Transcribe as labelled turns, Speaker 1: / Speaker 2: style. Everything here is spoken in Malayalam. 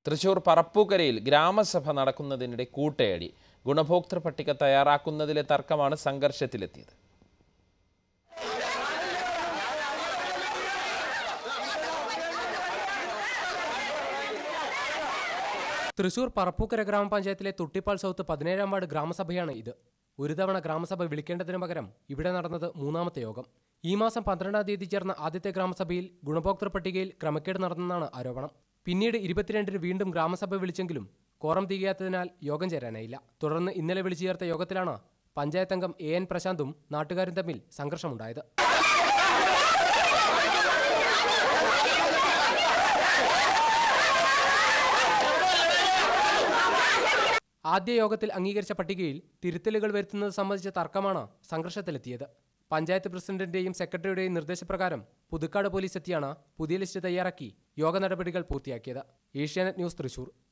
Speaker 1: തൃശൂർ പറപ്പൂക്കരയിൽ ഗ്രാമസഭ നടക്കുന്നതിനിടെ കൂട്ടയടി ഗുണഭോക്തൃ പട്ടിക തയ്യാറാക്കുന്നതിലെ തർക്കമാണ് സംഘർഷത്തിലെത്തിയത്
Speaker 2: തൃശൂർ പറപ്പൂക്കര ഗ്രാമപഞ്ചായത്തിലെ തുട്ടിപ്പാൽ സൗത്ത് പതിനേഴാം വാർഡ് ഗ്രാമസഭയാണ് ഇത് ഒരു തവണ ഗ്രാമസഭ വിളിക്കേണ്ടതിന് പകരം ഇവിടെ നടന്നത് മൂന്നാമത്തെ യോഗം ഈ മാസം പന്ത്രണ്ടാം തീയതി ചേർന്ന ആദ്യത്തെ ഗ്രാമസഭയിൽ ഗുണഭോക്തൃ പട്ടികയിൽ ക്രമക്കേട് നടന്നെന്നാണ് ആരോപണം പിന്നീട് ഇരുപത്തിരണ്ടിന് വീണ്ടും ഗ്രാമസഭ വിളിച്ചെങ്കിലും കോറം തികയാത്തതിനാൽ യോഗം ചേരാനായില്ല തുടർന്ന് ഇന്നലെ വിളിച്ചു ചേർത്ത യോഗത്തിലാണ് പഞ്ചായത്ത് അംഗം എ എൻ പ്രശാന്തും നാട്ടുകാരും തമ്മിൽ സംഘർഷമുണ്ടായത് ആദ്യ യോഗത്തിൽ അംഗീകരിച്ച പട്ടികയിൽ തിരുത്തലുകൾ വരുത്തുന്നത് സംബന്ധിച്ച തർക്കമാണ് സംഘർഷത്തിലെത്തിയത് പഞ്ചായത്ത് പ്രസിഡന്റിന്റെയും സെക്രട്ടറിയുടെയും നിർദ്ദേശപ്രകാരം പുതുക്കാട് പോലീസ് എത്തിയാണ് പുതിയ ലിസ്റ്റ് തയ്യാറാക്കി യോഗ നടപടികൾ പൂർത്തിയാക്കിയത് ഏഷ്യാനെറ്റ് ന്യൂസ് തൃശൂർ